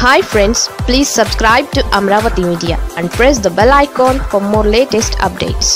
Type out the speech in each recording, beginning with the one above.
hi friends please subscribe to Amaravati media and press the bell icon for more latest updates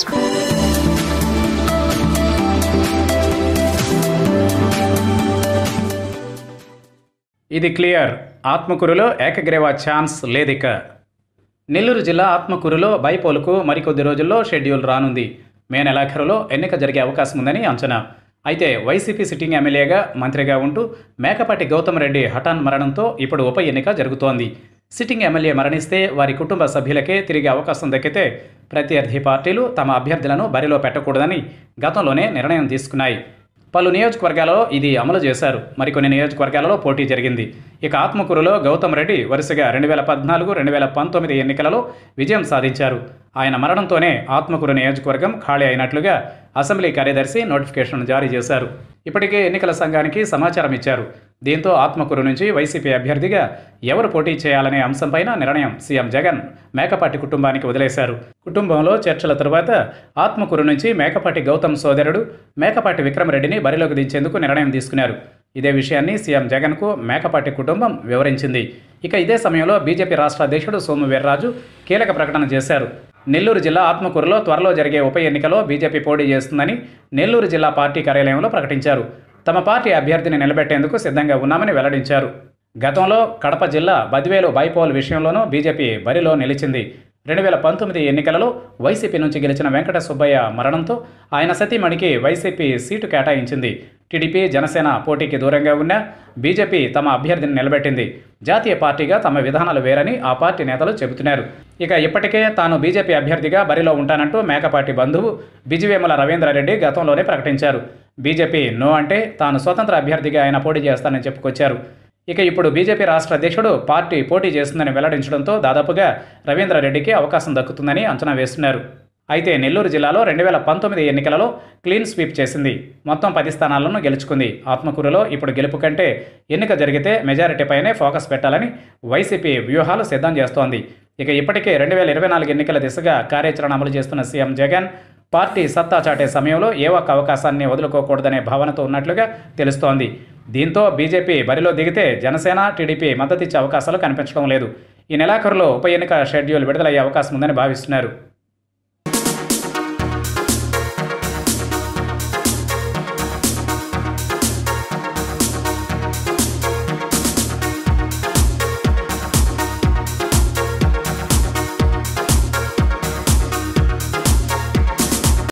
ఇది clear ఆత్మకూరులో ఏకగ్రీవ chance లేదిక నెల్లూరు జిల్లా ఆత్మకూరులో బైపోలుకు మరికొద్ది రోజుల్లో షెడ్యూల్ రానుంది మే నెలాఖరులో ఎన్నిక జరిగే అవకాశం ఉందని అంచనా అయితే వైసీపీ సిట్టింగ్ ఎమ్మెల్యేగా మంత్రిగా ఉంటూ మేకపాటి గౌతమ్ రెడ్డి హఠాన్ మరణంతో ఇప్పుడు ఉప ఎన్నిక జరుగుతోంది సిట్టింగ్ ఎమ్మెల్యే మరణిస్తే వారి కుటుంబ సభ్యులకే తిరిగి అవకాశం దక్కితే ప్రత్యర్థి పార్టీలు తమ అభ్యర్థులను బరిలో పెట్టకూడదని గతంలోనే నిర్ణయం తీసుకున్నాయి పలు నియోజకవర్గాలలో ఇది అమలు చేశారు మరికొన్ని నియోజకవర్గాలలో పోటీ జరిగింది ఇక ఆత్మకూరులో గౌతమ్ రెడ్డి వరుసగా రెండు వేల పద్నాలుగు రెండు వేల పంతొమ్మిది ఎన్నికలలో విజయం సాధించారు ఆయన మరణంతోనే ఆత్మకూరు నియోజకవర్గం ఖాళీ అయినట్లుగా అసెంబ్లీ కార్యదర్శి నోటిఫికేషన్ జారీ చేశారు ఇప్పటికే ఎన్నికల సంఘానికి సమాచారం ఇచ్చారు దీంతో ఆత్మకూరు నుంచి వైసీపీ అభ్యర్థిగా ఎవరు పోటీ చేయాలనే అంశంపైన నిర్ణయం సీఎం జగన్ మేకపాటి కుటుంబానికి వదిలేశారు కుటుంబంలో చర్చల తరువాత ఆత్మకూరు నుంచి మేకపాటి గౌతమ్ సోదరుడు మేకపాటి విక్రమరెడ్డిని బరిలోకి దించేందుకు నిర్ణయం తీసుకున్నారు ఇదే విషయాన్ని సీఎం జగన్కు మేకపాటి కుటుంబం వివరించింది ఇక ఇదే సమయంలో బీజేపీ రాష్ట్ర అధ్యక్షుడు సోము వీర్రాజు కీలక ప్రకటన చేశారు నెల్లూరు జిల్లా ఆత్మకూరులో త్వరలో జరిగే ఉప ఎన్నికలో బీజేపీ పోటీ చేస్తుందని నెల్లూరు జిల్లా పార్టీ కార్యాలయంలో ప్రకటించారు తమ పార్టీ అభ్యర్థిని నిలబెట్టేందుకు సిద్ధంగా ఉన్నామని వెల్లడించారు గతంలో కడప జిల్లా బదివేలు బైపోల్ విషయంలోనూ బీజేపీ బరిలో నిలిచింది రెండు వేల పంతొమ్మిది ఎన్నికలలో వైసీపీ నుంచి గెలిచిన వెంకట సుబ్బయ్య మరణంతో ఆయన సతీమణికి వైసీపీ సీటు కేటాయించింది టీడీపీ జనసేన పోటీకి దూరంగా ఉన్న బీజేపీ తమ అభ్యర్థిని నిలబెట్టింది జాతీయ పార్టీగా తమ విధానాలు వేరని ఆ పార్టీ నేతలు చెబుతున్నారు ఇక ఇప్పటికే తాను బీజేపీ అభ్యర్థిగా బరిలో ఉంటానంటూ మేకపాటి బంధువు బిజివేముల రవీంద్రారెడ్డి గతంలోనే ప్రకటించారు బీజేపీ నో అంటే తాను స్వతంత్ర అభ్యర్థిగా ఆయన పోటీ చేస్తానని చెప్పుకొచ్చారు ఇక ఇప్పుడు బీజేపీ రాష్ట్ర అధ్యక్షుడు పార్టీ పోటీ చేస్తుందని వెల్లడించడంతో దాదాపుగా రవీంద్రారెడ్డికి అవకాశం దక్కుతుందని అంచనా వేస్తున్నారు అయితే నెల్లూరు జిల్లాలో రెండు వేల పంతొమ్మిది ఎన్నికలలో క్లీన్ స్వీప్ చేసింది మొత్తం పది స్థానాలను గెలుచుకుంది ఆత్మకూరులో ఇప్పుడు గెలుపు కంటే ఎన్నిక జరిగితే మెజారిటీపైనే ఫోకస్ పెట్టాలని వైసీపీ వ్యూహాలు సిద్ధం చేస్తోంది ఇక ఇప్పటికే రెండు వేల ఇరవై నాలుగు ఎన్నికల దిశగా కార్యాచరణ అమలు చేస్తున్న సీఎం జగన్ పార్టీ సత్తా చాటే సమయంలో ఏ ఒక్క అవకాశాన్ని వదులుకోకూడదనే భావనతో ఉన్నట్లుగా తెలుస్తోంది దీంతో బీజేపీ బరిలో దిగితే జనసేన టీడీపీ మద్దతిచ్చే అవకాశాలు కనిపించడం లేదు ఈ నెలాఖరులో ఉప ఎన్నిక షెడ్యూల్ విడుదలయ్యే అవకాశం ఉందని భావిస్తున్నారు